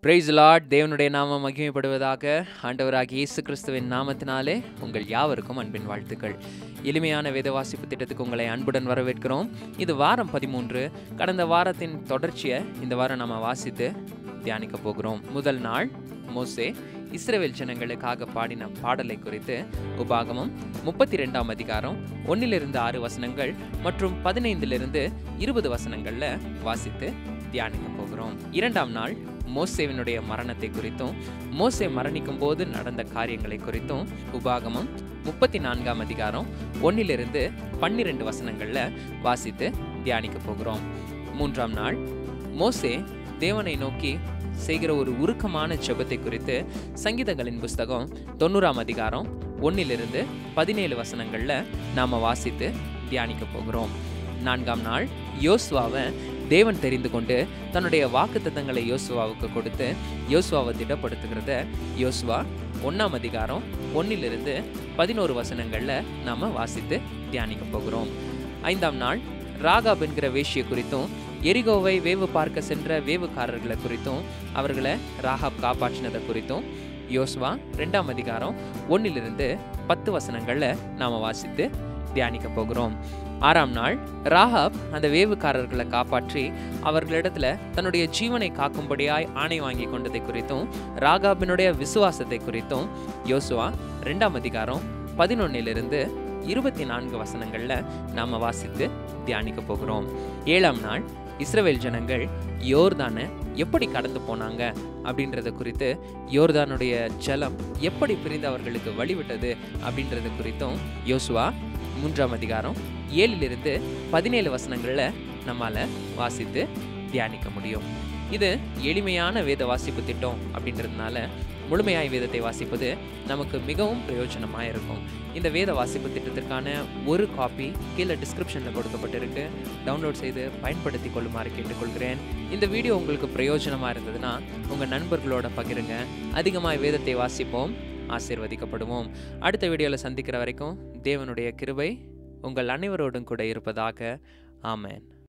price Lord தேவனுடைய நாமம் மகிமைப்படுவதாக ஆண்டவராகிய இயேசு கிறிஸ்துவின் நாமத்தினாலே உங்கள் யாவருக்கும் அன்பின் வாழ்த்துக்கள் எளிமையான வேத வாசிப்பு திட்டத்துக்கு உங்களை அன்புடன் வரவேற்கிறோம் இது வாரம் பதிமூன்று கடந்த வாரத்தின் தொடர்ச்சியை இந்த வாரம் நம்ம வாசித்து தியானிக்க போகிறோம் முதல் நாள் மோசே இஸ்ரவேல் ஜனங்களுக்காக பாடின பாடலை குறித்து உபாகமம் முப்பத்தி ரெண்டாம் அதிகாரம் ஒன்னிலிருந்து ஆறு வசனங்கள் மற்றும் பதினைந்திலிருந்து இருபது வசனங்கள்ல வாசித்து தியானிக்க போகிறோம் இரண்டாம் நாள் மோசேவினுடைய மரணத்தை குறித்தும் மோசே மரணிக்கும் போது நடந்த காரியங்களை குறித்தும் உபாகமம் முப்பத்தி நான்காம் அதிகாரம் ஒன்னிலிருந்து பன்னிரெண்டு வசனங்கள்ல வாசித்து தியானிக்க போகிறோம் மூன்றாம் நாள் மோசே தேவனை நோக்கி செய்கிற ஒரு உருக்கமான ஜெபத்தை குறித்து சங்கீதங்களின் புஸ்தகம் தொண்ணூறாம் அதிகாரம் ஒன்னிலிருந்து பதினேழு வசனங்கள்ல நாம வாசித்து தியானிக்க போகிறோம் நான்காம் நாள் யோசுவாவை தேவன் தெரிந்து கொண்டு தன்னுடைய வாக்குத்தத்தங்களை யோசுவாவுக்கு கொடுத்து யோசுவாவை திடப்படுத்துகிறத யோசுவா ஒன்றாம் அதிகாரம் ஒன்னிலிருந்து பதினோரு வசனங்கள்ல நாம வாசித்து தியானிக்க போகிறோம் ஐந்தாம் நாள் ராகாப் என்கிற வேஷ்யை குறித்தும் எரிகோவை வேவு பார்க்க சென்ற வேவுக்காரர்களை குறித்தும் அவர்களை ராகாப் காப்பாற்றினதை குறித்தும் யோசுவா ரெண்டாம் அதிகாரம் ஒன்னிலிருந்து பத்து வசனங்கள்ல நாம வாசித்து தியானிக்க போகிறோம் ஆறாம் நாள் ராகாப் அந்த வேவுக்காரர்களை காப்பாற்றி அவர்களிடத்துல தன்னுடைய ஜீவனை காக்கும்படியாய் ஆணை வாங்கி கொண்டதை குறித்தும் ராகாபினுடைய விசுவாசத்தை குறித்தும் யோசுவா ரெண்டாம் அதிகாரம் பதினொன்னிலிருந்து இருபத்தி நான்கு வசனங்கள்ல நாம வாசித்து தியானிக்க போகிறோம் ஏழாம் நாள் இஸ்ரவேல் ஜனங்கள் யோர்தானை எப்படி கடந்து போனாங்க அப்படின்றத குறித்து யோர்தானுடைய ஜலம் எப்படி பிரிந்து அவர்களுக்கு வழிவிட்டது அப்படின்றது குறித்தும் யோசுவா மூன்றாம் அதிகாரம் ஏழிலிருந்து பதினேழு வசனங்களில் நம்மால வாசித்து தியானிக்க முடியும் இது எளிமையான வேத வாசிப்பு திட்டம் அப்படின்றதுனால முழுமையாய் வேதத்தை வாசிப்பது நமக்கு மிகவும் பிரயோஜனமாக இருக்கும் இந்த வேத வாசிப்பு திட்டத்திற்கான ஒரு காப்பி கீழே டிஸ்கிரிப்ஷனில் கொடுக்கப்பட்டிருக்கு டவுன்லோட் செய்து பயன்படுத்தி கொள்ளுமாறு கேட்டுக்கொள்கிறேன் இந்த வீடியோ உங்களுக்கு பிரயோஜனமாக இருந்ததுன்னா உங்கள் நண்பர்களோட பகிருங்க அதிகமாக வேதத்தை வாசிப்போம் ஆசீர்வதிக்கப்படுவோம் அடுத்த வீடியோவில் சந்திக்கிற வரைக்கும் தேவனுடைய கிருபை உங்கள் அனைவரோடும் கூட இருப்பதாக ஆமென்